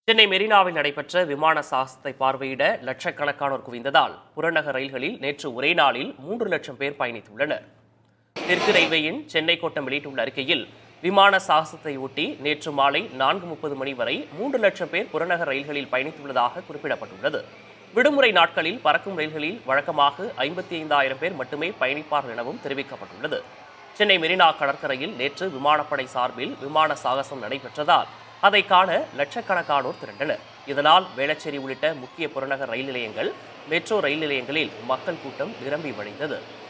சென்னை மெரினாவில் நடைபெற்ற விமான சாகசத்தை பார்வையிட லட்சக்கணக்கானோர் குவிந்ததால் புறநகர் ரயில்களில் நேற்று ஒரே நாளில் மூன்று லட்சம் பேர் பயணித்துள்ளனர் தெற்கு ரயில்வேயின் சென்னை கோட்டம் வெளியிட்டுள்ள அறிக்கையில் விமான சாகசத்தை ஒட்டி நேற்று மாலை நான்கு முப்பது மணி வரை மூன்று லட்சம் பேர் புறநகர் ரயில்களில் பயணித்துள்ளதாக குறிப்பிடப்பட்டுள்ளது விடுமுறை நாட்களில் பறக்கும் ரயில்களில் வழக்கமாக ஐம்பத்தி ஐந்தாயிரம் பேர் மட்டுமே பயணிப்பார்கள் எனவும் தெரிவிக்கப்பட்டுள்ளது சென்னை மெரினா கடற்கரையில் நேற்று விமானப்படை சார்பில் விமான சாகசம் நடைபெற்றதால் அதை காண லட்சக்கணக்கானோர் திரண்டனர் இதனால் வேளச்சேரி உள்ளிட்ட முக்கிய புறநகர் ரயில் நிலையங்கள் மெட்ரோ ரயில் நிலையங்களில் மக்கள் கூட்டம் நிரம்பி வழிந்தது